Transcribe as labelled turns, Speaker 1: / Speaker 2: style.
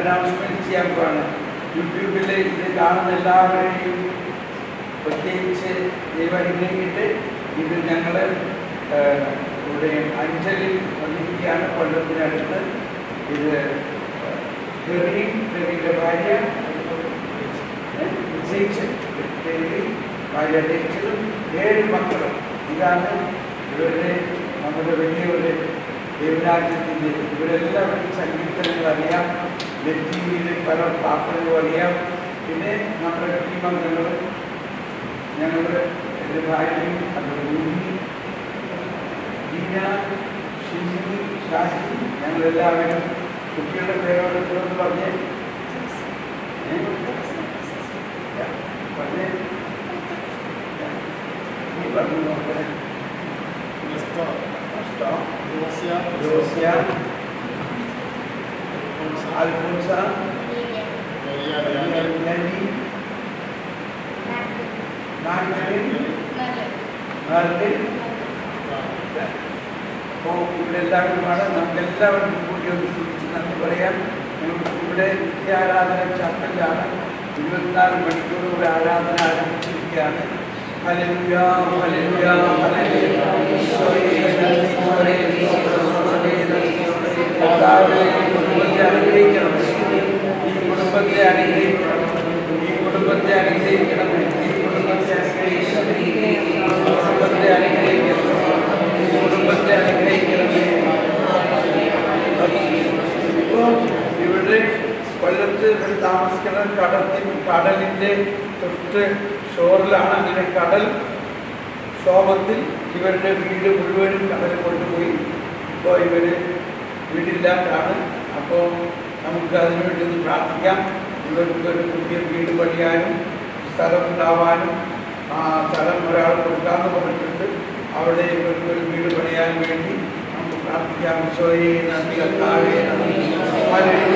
Speaker 1: Announcement ചെയ്യാൻ പോവാണ് യൂട്യൂബിൽ ഇത് കാണുന്ന എല്ലാവരെയും പ്രത്യേകിച്ച് ദൈവം അനുഗ്രഹിക്കട്ടെ ഇത് ഞങ്ങൾ ഇവിടെ അഞ്ചലിൽ വന്നിരിക്കുകയാണ് കൊല്ലത്തിനടുത്ത് ഇത് ഗവീൻ ഗവീൻ്റെ ഭാര്യ വിജയിച്ച് ഗവി ഭാര്യ ജയിച്ചതും ഏഴ് മക്കളും ഇതാണ് ഇവരുടെ നമ്മുടെ വലിയൊരു ദൈവരാജ്യത്തിൻ്റെ ഇവരെല്ലാവരും സങ്കീർത്തനങ്ങൾ അറിയാം ലത്തീവിയിൽ പല പാട്ടുകളും അറിയാം പിന്നെ നമ്മുടെ ടീമംഗങ്ങളും ഞങ്ങളുടെ എൻ്റെ ഭാര്യയും അതുപോലെ ഉണ്ണി ദീന ഷിജി ഷാജി ഞങ്ങളെല്ലാവരും കുട്ടികളുടെ പേരോട് എന്ന് പറഞ്ഞ് ഏ? യാ, പറഞ്ഞ് യാ. നീ പറഞ്ഞു നോക്കണേ
Speaker 2: Nestor,
Speaker 1: നഷ്ടം
Speaker 2: Lucia,
Speaker 1: Josia Alfonsa
Speaker 2: Maria Leandro,
Speaker 1: നനി നാഗരിൻ മാർട്ടിൻ അപ്പോൾ ഇവിടെ എല്ലാവരുമാണ് നമുക്ക് എല്ലാവർക്കും കൂടി ഒന്ന് സൂക്ഷിച്ച് നന്ദി പറയാം നമുക്ക് ഇവിടെ നിത്യാരാധന ചാപ്പലിലാണ് ഇരുപത്തിനാല് മണിക്കൂർ ഇവിടെ ആരാധന ആരംഭിച്ചിരിക്കുകയാണ് ഹല്ലേലൂയ, ഹല്ലേലൂയ, ഹല്ലേലൂയ. ഈശോയെ നന്ദി, ഈശോയെ നന്ദി, ഈശോയെ നന്ദി. കർത്താവേ, ഈ കുടുംബത്തെ അനുഗ്രഹിക്കണം ഈ കുടുംബത്തെ അനുഗ്രഹിക്കണം ഈ കുടുംബത്തെ അനുഗ്രഹിക്കണം ഈ കുടുംബത്തെ അനുഗ്രഹിക്കണം ഈ കുടുംബത്തെ അനുഗ്രഹിക്കണം ഈ കുടുംബത്തെ അനുഗ്രഹിക്കണമേ ഇപ്പോൾ ഇവിടെ കൊല്ലത്ത് ഇവർ താമസിക്കുന്ന കടത്തിൽ കടലിൻ്റെ തൊട്ട് ഷോറിലാണ് അങ്ങനെ കടൽ ക്ഷോഭത്തിൽ ഇവരുടെ വീട് മുഴുവനും കടൽ കൊണ്ടുപോയി ഇപ്പോൾ ഇവർ വീടില്ലാണ്ടാണ് അപ്പോൾ നമുക്ക് അതിനുവേണ്ടി ഒന്ന് പ്രാർത്ഥിക്കാം ഇവർക്ക് ഒരു പുതിയ വീട് പണിയാനും സ്ഥലം ഉണ്ടാവാനും ആ സ്ഥലം ഒരാൾ കൊടുക്കാമെന്ന് പറഞ്ഞിട്ടുണ്ട് അവിടെ ഇവർക്ക് ഒരു വീട് പണിയാൻ വേണ്ടി നമുക്ക് പ്രാർത്ഥിക്കാം ഈശോയെ നന്ദി കർത്താവേ നന്ദി ഹല്ലേലൂയ